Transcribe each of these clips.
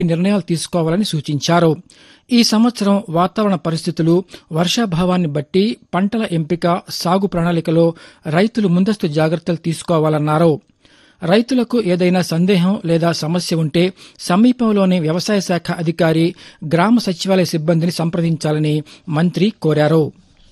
నిర్ణయాలు తీసుకోవాలని సూచించారు ఈ సంవత్సరం వాతావరణ పరిస్థితులు వర్షాభావాన్ని బట్టి పంటల ఎంపిక సాగు ప్రణాళికలో రైతులు ముందస్తు జాగ్రత్తలు తీసుకోవాలన్నారు రైతులకు ఏదైనా సందేహం లేదా సమస్య ఉంటే సమీపంలోని వ్యవసాయ శాఖ అధికారి గ్రామ సచివాలయ సిబ్బందిని సంప్రదించాలని మంత్రి కోరారు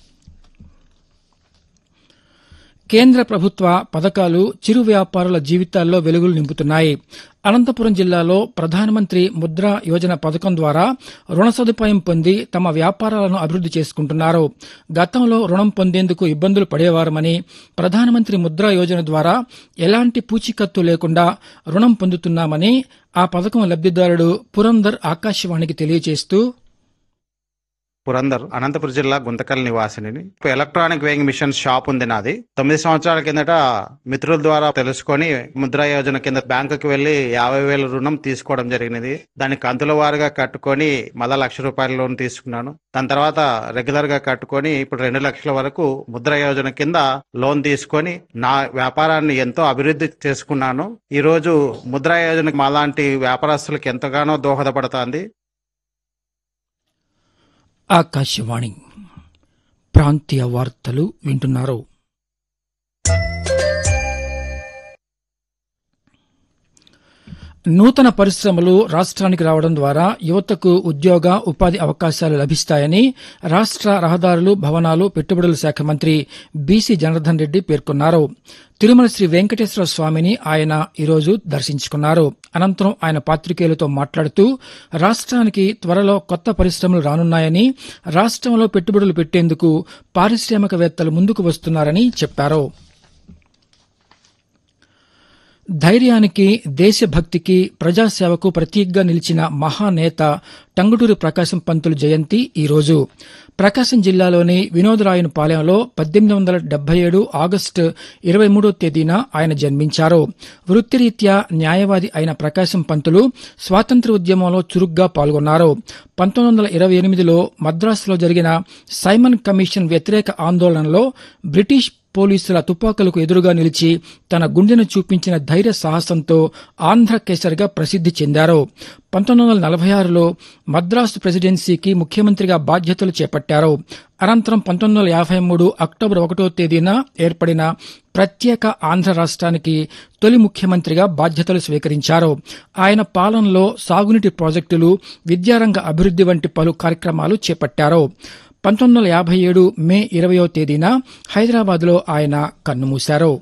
కేంద్ర ప్రభుత్వ పథకాలు చిరు వ్యాపారుల జీవితాల్లో వెలుగులు నింపుతున్నాయి అనంతపురం జిల్లాలో ప్రధానమంత్రి ముద్రా యోజన పథకం ద్వారా రుణ సదుపాయం పొంది తమ వ్యాపారాలను అభివృద్ది చేసుకుంటున్నారు గతంలో రుణం పొందేందుకు ఇబ్బందులు పడేవారమని ప్రధానమంత్రి ముద్రా యోజన ద్వారా ఎలాంటి పూచీకత్తు లేకుండా రుణం పొందుతున్నామని ఆ పథకం లబ్దిదారుడు పురందర్ ఆకాశవాణికి తెలియజేస్తూ పురందర్ అనంతపురం జిల్లా గుంతకల్ నివాసిని ఎలక్ట్రానిక్ వేయింగ్ మిషన్ షాప్ ఉంది నాది తొమ్మిది సంవత్సరాల కిందట మిత్రుల ద్వారా తెలుసుకొని ముద్రా యోజన కింద బ్యాంకుకి వెళ్లి యాభై వేల రుణం తీసుకోవడం జరిగినది దాన్ని కంతుల వారుగా కట్టుకొని మళ్ళా లక్ష రూపాయల లోన్ తీసుకున్నాను దాని తర్వాత రెగ్యులర్ గా కట్టుకొని ఇప్పుడు రెండు లక్షల వరకు ముద్రా యోజన కింద లోన్ తీసుకొని నా వ్యాపారాన్ని ఎంతో అభివృద్ధి చేసుకున్నాను ఈ రోజు ముద్రా యోజన మాలాంటి వ్యాపారస్తులకు ఎంతగానో దోహదపడుతోంది ఆకాశవాణి ప్రాంతీయ వార్తలు వింటున్నారు నూతన పరిశ్రమలు రాష్ట్రానికి రావడం ద్వారా యువతకు ఉద్యోగ ఉపాధి అవకాశాలు లభిస్తాయని రాష్ట్ర రహదారులు భవనాలు పెట్టుబడుల శాఖ మంత్రి బీసీ జనార్దన్ రెడ్డి పేర్కొన్నారు తిరుమల శ్రీ వెంకటేశ్వర స్వామిని ఆయన ఈరోజు దర్శించుకున్నారు అనంతరం ఆయన పాత్రికేయులతో మాట్లాడుతూ రాష్ట్రానికి త్వరలో కొత్త పరిశ్రమలు రానున్నాయని రాష్ట్రంలో పెట్టుబడులు పెట్టేందుకు పారిశ్రామికవేత్తలు ముందుకు వస్తున్నారని చెప్పారు ధైర్యానికి దేశభక్తికి ప్రజాసేవకు ప్రతీకగా నిలిచిన మహానేత టంగుటూరి ప్రకాశం పంతులు జయంతి ఈరోజు ప్రకాశం జిల్లాలోని వినోదరాయను పాలెంలో పద్దెనిమిది వందల డెబ్బై ఏడు ఆగస్టు ఇరవై మూడో తేదీన ఆయన జన్మించారు వృత్తిరీత్యా న్యాయవాది అయిన ప్రకాశం పంతులు స్వాతంత్ర్య ఉద్యమంలో చురుగ్గా పాల్గొన్నారు పంతొమ్మిది వందల ఇరవై ఎనిమిదిలో మద్రాసులో జరిగిన సైమన్ కమిషన్ వ్యతిరేక ఆందోళనలో బ్రిటిష్ పోలీసుల తుపాకులకు ఎదురుగా నిలిచి తన గుండెను చూపించిన ధైర్య సాహసంతో ఆంధ్ర కేసరిగా ప్రసిద్ది చెందారు పంతొమ్మిది వందల నలభై ఆరులో మద్రాసు ప్రెసిడెన్సీకి ముఖ్యమంత్రిగా బాధ్యతలు చేపట్టారు అనంతరం పంతొమ్మిది వందల యాభై మూడు అక్టోబర్ ఒకటో తేదీన ఏర్పడిన ప్రత్యేక ఆంధ్ర రాష్ట్రానికి తొలి ముఖ్యమంత్రిగా బాధ్యతలు స్వీకరించారు ఆయన పాలనలో సాగునీటి ప్రాజెక్టులు విద్యారంగ అభివృద్ది వంటి పలు కార్యక్రమాలు చేపట్టారు పంతొమ్మిది వందల యాభై ఏడు మే ఇరవయో తేదీన హైదరాబాద్లో ఆయన కన్నుమూశారు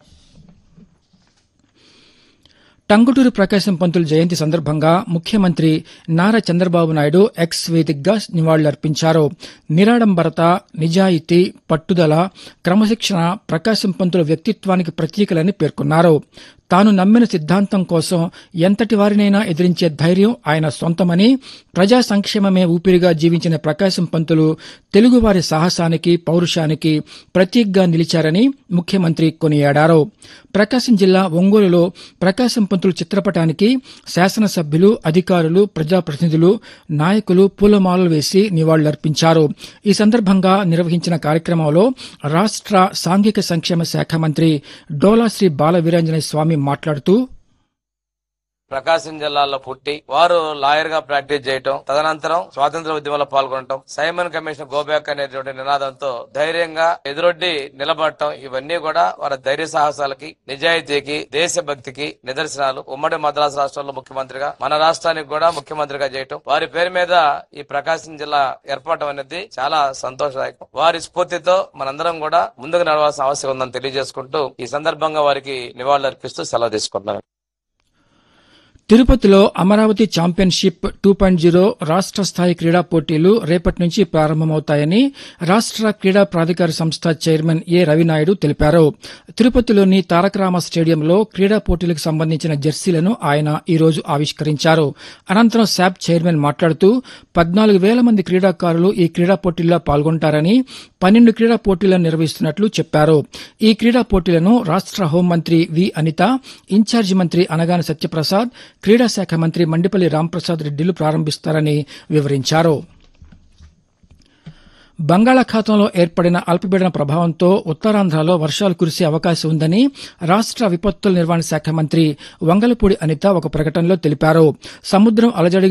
టంగుటూరి ప్రకాశం పంతులు జయంతి సందర్భంగా ముఖ్యమంత్రి నారా చంద్రబాబు నాయుడు ఎక్స్ వేదికగా నివాళులర్పించారు నిరాడంబరత నిజాయితీ పట్టుదల క్రమశిక్షణ ప్రకాశం పంతుల వ్యక్తిత్వానికి ప్రతీకలని పేర్కొన్నారు తాను నమ్మిన సిద్ధాంతం కోసం ఎంతటి వారినైనా ఎదిరించే ధైర్యం ఆయన సొంతమని ప్రజా సంక్షేమమే ఊపిరిగా జీవించిన ప్రకాశం పంతులు తెలుగువారి సాహసానికి పౌరుషానికి ప్రతీకగా నిలిచారని ముఖ్యమంత్రి కొనియాడారు ప్రకాశం జిల్లా ఒంగోలులో ప్రకాశం పంతులు చిత్రపటానికి శాసనసభ్యులు అధికారులు ప్రజాప్రతినిధులు నాయకులు పూలమాలలు వేసి నివాళులర్పించారు ఈ సందర్భంగా నిర్వహించిన కార్యక్రమంలో రాష్ట్ర సాంఘిక సంక్షేమ శాఖ మంత్రి డోలాశ్రీ బాల వీరాంజనేయ స్వామి మాట్లాడుతూ ప్రకాశం జిల్లాలో పుట్టి వారు లాయర్ గా ప్రాక్టీస్ చేయటం తదనంతరం స్వాతంత్ర ఉద్యమంలో పాల్గొనటం సైమన్ కమిషన్ గోబ్యాక్ అనేటువంటి నినాదంతో ధైర్యంగా ఎదురొడ్డి నిలబడటం ఇవన్నీ కూడా వారి ధైర్య సాహసాలకి నిజాయితీకి దేశభక్తికి నిదర్శనాలు ఉమ్మడి మద్రాసు రాష్ట్రంలో ముఖ్యమంత్రిగా మన రాష్ట్రానికి కూడా ముఖ్యమంత్రిగా చేయటం వారి పేరు మీద ఈ ప్రకాశం జిల్లా ఏర్పడటం అనేది చాలా సంతోషదాయకం వారి స్ఫూర్తితో మనందరం కూడా ముందుకు నడవాల్సిన అవసరం ఉందని తెలియజేసుకుంటూ ఈ సందర్భంగా వారికి నివాళులు అర్పిస్తూ సెలవు తీసుకుంటున్నాను తిరుపతిలో Amaravati championship two point zero రాష్ట్ర స్థాయి క్రీడా పోటీలు రేపటి నుంచి ప్రారంభమవుతాయని రాష్ట్ర క్రీడా ప్రాధికార సంస్థ చైర్మన్ ఏ రవినాయుడు తెలిపారు తిరుపతిలోని తారకరామ స్టేడియంలో క్రీడా పోటీలకు సంబంధించిన జెర్సీలను ఆయన ఈ రోజు ఆవిష్కరించారు అనంతరం శాప్ చైర్మన్ మాట్లాడుతూ పద్నాలుగు వేల మంది క్రీడాకారులు ఈ క్రీడా పోటీల్లో పాల్గొంటారని పన్నెండు క్రీడా పోటీలను నిర్వహిస్తున్నట్లు చెప్పారు ఈ క్రీడా పోటీలను రాష్ట్ర హోంమంత్రి వి అనిత ఇన్ఛార్జి మంత్రి అనగాని సత్యప్రసాద్ క్రీడా శాఖ మంత్రి మండిపల్లి రాంప్రసాద్ రెడ్డిలు ప్రారంభిస్తారని వివరించారు బంగాళాఖాతంలో ఏర్పడిన అల్పపీడన ప్రభావంతో ఉత్తరాంధ్రలో వర్షాలు కురిసే అవకాశం ఉందని రాష్ట విపత్తుల నిర్వహణ శాఖ మంత్రి వంగలపూడి అనిత ఒక ప్రకటనలో తెలిపారు సముద్రం అలజడి